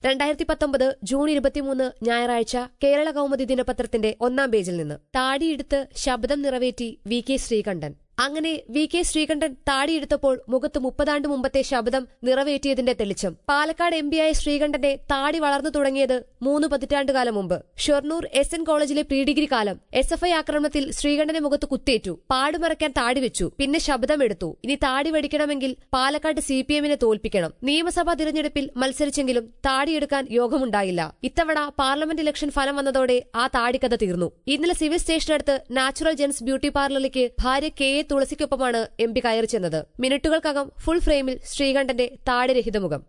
രണ്ടായിരത്തി പത്തൊമ്പത് ജൂൺ ഇരുപത്തിമൂന്ന് ഞായറാഴ്ച കേരള കൗമുദി ദിനപത്രത്തിന്റെ ഒന്നാം പേജിൽ നിന്ന് താടിയെടുത്ത് ശബ്ദം നിറവേറ്റി വി കെ ശ്രീകണ്ഠൻ അങ്ങനെ വി കെ ശ്രീകണ്ഠൻ താടിയെടുത്തപ്പോൾ മുഖത്ത് മുപ്പതാണ്ട് മുമ്പത്തെ ശബ്ദം നിറവേറ്റിയതിന്റെ തെളിച്ചം പാലക്കാട് എം പിയായ ശ്രീകണ്ഠന്റെ താടി വളർന്നു തുടങ്ങിയത് മൂന്ന് പതിറ്റാണ്ടുകാലം മുമ്പ് ഷൊർണൂർ എസ് എൻ കോളേജിലെ പ്രീ ഡിഗ്രി കാലം എസ് എഫ് ഐ ആക്രമണത്തിൽ ശ്രീകണ്ഠന്റെ മുഖത്ത് കുത്തേറ്റു പാടുമറയ്ക്കാൻ താടി വെച്ചു പിന്നെ ശബ്ദമെടുത്തു ഇനി താടി വടിക്കണമെങ്കിൽ പാലക്കാട് സി പി എമ്മിനെ തോൽപ്പിക്കണം നിയമസഭാ തിരഞ്ഞെടുപ്പിൽ മത്സരിച്ചെങ്കിലും താടിയെടുക്കാൻ യോഗമുണ്ടായില്ല ഇത്തവണ പാർലമെന്റ് ഇലക്ഷൻ ഫലം വന്നതോടെ ആ താടിക്കഥ തീർന്നു ഇന്നലെ സിവിൽ സ്റ്റേഷനടുത്ത് നാച്ചുറൽ ജെൻസ് ബ്യൂട്ടി പാർലറിലേക്ക് ഭാര്യ കെ എ തുളസിക്കൊപ്പമാണ് എം പി കയറി ചെന്നത് മിനിറ്റുകൾക്കകം ഫുൾ ഫ്രെയിമിൽ ശ്രീകണ്ഠന്റെ താടിരഹിത മുഖം